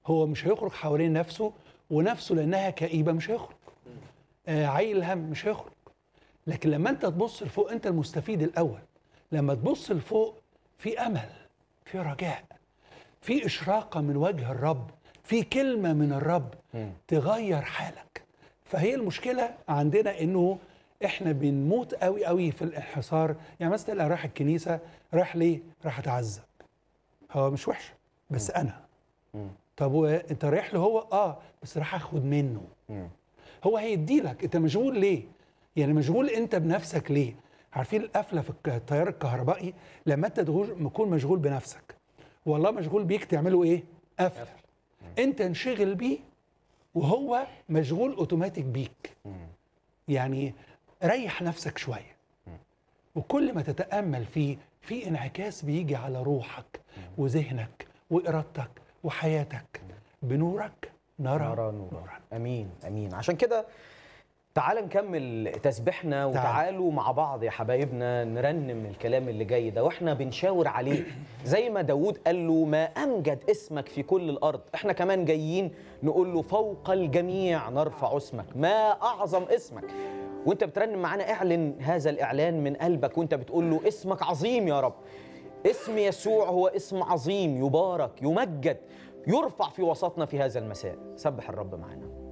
هو مش هيخرج حوالين نفسه ونفسه لانها كئيبه مش هيخرج آه عيل هم مش هيخرج لكن لما انت تبص لفوق انت المستفيد الاول لما تبص لفوق في امل في رجاء في اشراقه من وجه الرب في كلمه من الرب تغير حالك فهي المشكله عندنا انه احنا بنموت قوي قوي في الانحصار يعني مثلا تلاقي رايح الكنيسه رايح ليه راح اتعذب هو مش وحش بس انا طب وانت رايح له هو اه بس راح اخد منه هو هيدي لك انت مشغول ليه يعني مشغول انت بنفسك ليه عارفين القفله في الك- التيار الكهربائي لما انت تكون تكون مشغول بنفسك والله مشغول بيك تعمله ايه قفل انت انشغل بيه وهو مشغول اوتوماتيك بيك يعني ريح نفسك شويه وكل ما تتامل فيه في انعكاس بيجي على روحك وذهنك وارادتك وحياتك بنورك نرى, نرى نورا امين امين عشان كده تعال نكمل تسبيحنا وتعالوا مع بعض يا حبايبنا نرنم الكلام اللي جاي ده واحنا بنشاور عليه زي ما داود قال له ما امجد اسمك في كل الارض احنا كمان جايين نقول له فوق الجميع نرفع اسمك ما اعظم اسمك وانت بترنم معانا اعلن هذا الاعلان من قلبك وانت بتقول له اسمك عظيم يا رب اسم يسوع هو اسم عظيم يبارك يمجد يرفع في وسطنا في هذا المساء سبح الرب معنا